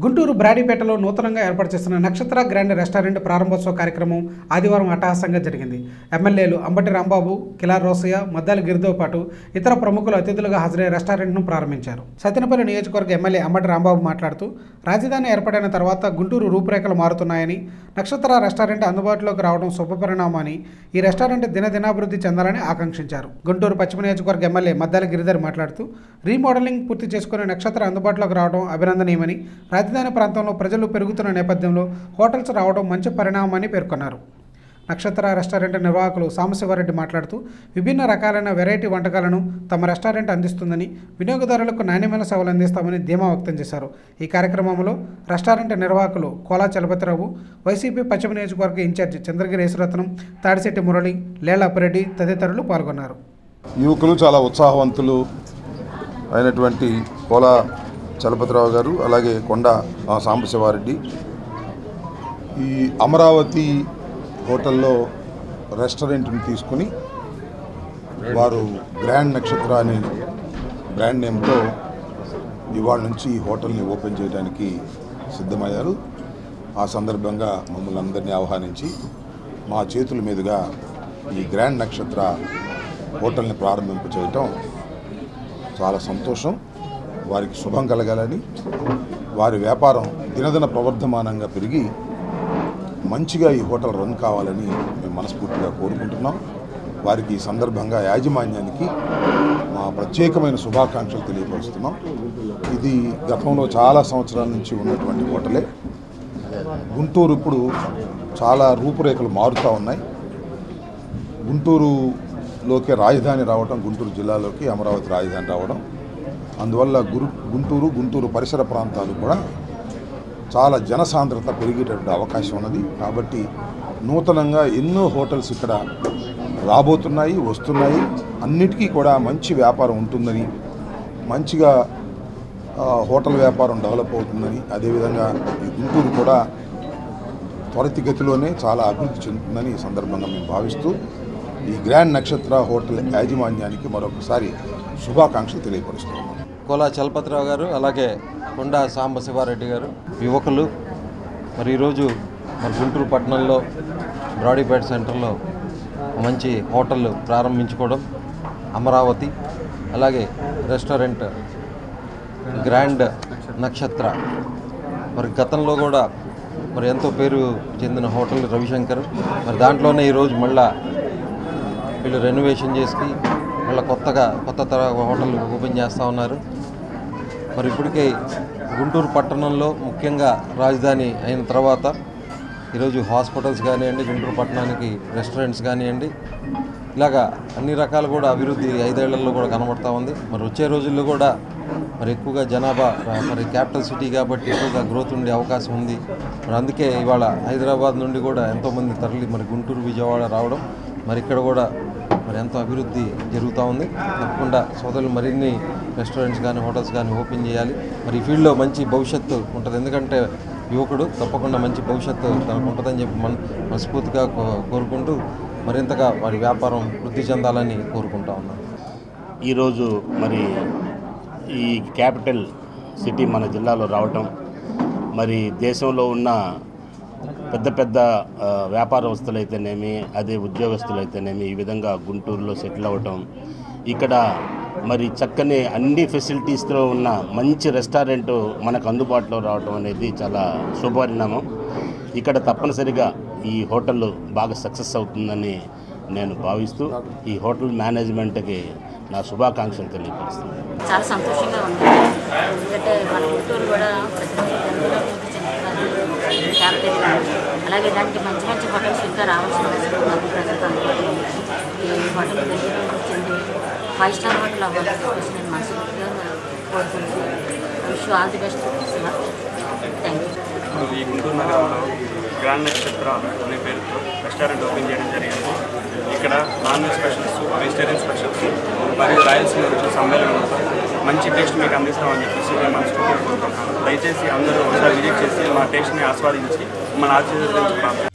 గుంటూరు బ్రాడీపేటలో నూతనంగా ఏర్పాటు చేస్తున్న నక్షత్ర గ్రాండ్ రెస్టారెంట్ ప్రారంభోత్సవ కార్యక్రమం ఆదివారం అట్టహాసంగా జరిగింది ఎమ్మెల్యేలు అంబటి రాంబాబు కిలార్ రోసయ్య మద్దాల గిరితో పాటు ఇతర ప్రముఖులు అతిథులుగా హాజరై రెస్టారెంట్ను ప్రారంభించారు సత్యనపల్లి నియోజకవర్గ ఎమ్మెల్యే అంబటి రాంబాబు మాట్లాడుతూ రాజధాని ఏర్పడిన తర్వాత గుంటూరు రూపురేఖలు మారుతున్నాయని నక్షత్ర రెస్టారెంట్ అందుబాటులోకి రావడం శుభపరిణామని ఈ రెస్టారెంట్ దినదినాభివృద్ధి చెందాలని ఆకాంక్షించారు గుంటూరు పశ్చిమ నియోజకవర్గ ఎమ్మెల్యే మద్దాల గిరిధర్ మాట్లాడుతూ రీమోడలింగ్ పూర్తి చేసుకుని నక్షత్ర అందుబాటులోకి రావడం అభినందనీయమని రాజధాని ప్రాంతంలో ప్రజలు పెరుగుతున్న నేపథ్యంలో హోటల్స్ రావడం మంచి పరిణామమని పేర్కొన్నారు నక్షత్ర రెస్టారెంట్ నిర్వాహకులు సాంబశివారెడ్డి మాట్లాడుతూ విభిన్న రకాలైన వెరైటీ వంటకాలను తమ రెస్టారెంట్ అందిస్తుందని వినియోగదారులకు నాణ్యమైన సేవలు అందిస్తామని ధీమా వ్యక్తం చేశారు ఈ కార్యక్రమంలో రెస్టారెంట్ నిర్వాహకులు కోలా చలపతిరావు వైసీపీ పశ్చిమ నియోజకవర్గ ఇన్ఛార్జి చంద్రగిరి యేసురత్నం తాడిశెట్టి మురళి లేళ్ల అప్పిరెడ్డి తదితరులు పాల్గొన్నారు యువకులు చాలా ఉత్సాహవంతులు అయినటువంటి కోల చలపతిరావు గారు అలాగే కొండ ఆ, సాంబశివారెడ్డి ఈ అమరావతి హోటల్లో రెస్టారెంట్ని తీసుకుని వారు గ్రాండ్ నక్షత్ర అనే బ్రాండ్ నేమ్తో ఇవాళ నుంచి ఈ హోటల్ని ఓపెన్ చేయడానికి సిద్ధమయ్యారు ఆ సందర్భంగా మమ్మల్ని అందరినీ ఆహ్వానించి మా చేతుల మీదుగా ఈ గ్రాండ్ నక్షత్ర హోటల్ని ప్రారంభింప చేయటం చాలా సంతోషం వారికి శుభం కలగాలని వారి వ్యాపారం దినదిన ప్రవర్ధమానంగా పెరిగి మంచిగా ఈ హోటల్ రన్ కావాలని మేము మనస్ఫూర్తిగా కోరుకుంటున్నాం వారికి ఈ సందర్భంగా యాజమాన్యానికి మా ప్రత్యేకమైన శుభాకాంక్షలు తెలియపరుస్తున్నాం ఇది గతంలో చాలా సంవత్సరాల నుంచి ఉన్నటువంటి హోటలే గుంటూరు ఇప్పుడు చాలా రూపురేఖలు మారుతూ ఉన్నాయి గుంటూరులోకి రాజధాని రావడం గుంటూరు జిల్లాలోకి అమరావతి రాజధాని రావడం అందువల్ల గురు గుంటూరు గుంటూరు పరిసర ప్రాంతాలు కూడా చాలా జనసాంద్రత పెరిగేటటువంటి అవకాశం ఉన్నది కాబట్టి నూతనంగా ఎన్నో హోటల్స్ ఇక్కడ రాబోతున్నాయి వస్తున్నాయి అన్నిటికీ కూడా మంచి వ్యాపారం ఉంటుందని మంచిగా ఆ, హోటల్ వ్యాపారం డెవలప్ అవుతుందని అదేవిధంగా ఈ గుంటూరు కూడా త్వరితగతిలోనే చాలా అభివృద్ధి చెందుతుందని ఈ సందర్భంగా మేము భావిస్తూ ఈ గ్రాండ్ నక్షత్ర హోటల్ యాజమాన్యానికి మరొకసారి శుభాకాంక్షలు తెలియపరుస్తున్నాం కోలా చలపతిరావు గారు అలాగే కొండా సాంబశివారెడ్డి గారు యువకులు మరి ఈరోజు మరి గుంటూరు పట్టణంలో బ్రాడీపేట సెంటర్లో మంచి హోటల్ ప్రారంభించుకోవడం అమరావతి అలాగే రెస్టారెంట్ గ్రాండ్ నక్షత్ర మరి గతంలో కూడా మరి ఎంతో పేరు చెందిన హోటల్ రవిశంకర్ మరి దాంట్లోనే ఈరోజు మళ్ళా వీళ్ళు రెనోవేషన్ చేసి మళ్ళీ కొత్తగా కొత్త తరహా హోటల్ ఓపెన్ చేస్తూ ఉన్నారు మరి ఇప్పటికే గుంటూరు పట్టణంలో ముఖ్యంగా రాజధాని అయిన తర్వాత ఈరోజు హాస్పిటల్స్ కానివ్వండి గుంటూరు పట్టణానికి రెస్టారెంట్స్ కానివ్వండి ఇలాగా అన్ని రకాలు కూడా అభివృద్ధి ఐదేళ్లలో కూడా కనబడతా ఉంది మరి వచ్చే రోజుల్లో కూడా మరి ఎక్కువగా జనాభా రా- మరి క్యాపిటల్ సిటీ కాబట్టి ఎక్కువగా గ్రోత్ ఉండే అవకాశం ఉంది మరి అందుకే ఇవాళ హైదరాబాద్ నుండి కూడా ఎంతోమంది తరలి మరి గుంటూరు విజయవాడ రావడం మరి ఇక్కడ కూడా మరి ఎంతో అభివృద్ధి జరుగుతూ ఉంది తప్పకుండా సోదరులు మరిన్ని రెస్టారెంట్స్ కానీ హోటల్స్ కానీ ఓపెన్ చేయాలి మరి ఈ ఫీల్డ్లో మంచి భవిష్యత్తు ఉంటుంది ఎందుకంటే యువకుడు తప్పకుండా మంచి భవిష్యత్తు తనకు ఉంటుందని చెప్పి మన మనస్ఫూర్తిగా కో- కోరుకుంటూ మరింతగా వారి వ్యాపారం వృద్ధి చెందాలని కోరుకుంటా ఉన్నాను ఈరోజు మరి ఈ క్యాపిటల్ సిటీ మన జిల్లాలో రావటం మరి దేశంలో ఉన్న పెద్ద పెద్ద ఆ, వ్యాపారస్తులైతేనేమి అదే ఉద్యోగస్తులైతేనేమి ఈ విధంగా గుంటూరులో సెటిల్ అవ్వటం ఇక్కడ మరి చక్కని అన్ని ఫెసిలిటీస్తో ఉన్న మంచి రెస్టారెంట్ మనకు అందుబాటులో రావటం అనేది చాలా శుభపరిణామం ఇక్కడ తప్పనిసరిగా ఈ హోటల్ బాగా సక్సెస్ అవుతుందని నేను భావిస్తూ ఈ హోటల్ మేనేజ్మెంట్కి నా శుభాకాంక్షలు తెలియపరుస్తున్నాను చాలా సంతోషంగా ఉంది ఎందుకంటే మన గుంటూరు కూడా ప్రతి అందులో అభివృద్ధి చెందుతున్నారు క్యాపిటల్ అలాగే దానికి మంచి మంచి హోటల్స్ ఇంకా రావాల్సిన అవసరం ఉంది ప్రజలకు అందుబాటులో ఉంది. ఈ హోటల్ దగ్గర చెంది ఫైవ్ స్టార్ హోటల్ అవ్వాలని చెప్పేసి నేను మనస్ఫూర్తిగా కోరుకుంటున్నాను wish all the best thank you ఈ గుంటూరు నగరంలో గ్రాండ్ నక్షత్ర అనే పేరుతో రెస్టారెంట్ ఓపెన్ చేయడం జరిగింది ఇక్కడ non veg specials vegetarian specials మరియు రాయలసీమ రుచుల సమ్మేళనంతో మంచి టేస్ట్ మీకు అందిస్తామని చెప్పేసి మేము మనస్ఫూర్తిగా కోరుకుంటున్నాను దయచేసి అందరూ ఒకసారి విజిట్ చేసి మా టేస్ట్ని ఆస్వాదించి మన ఆశీర్వదించి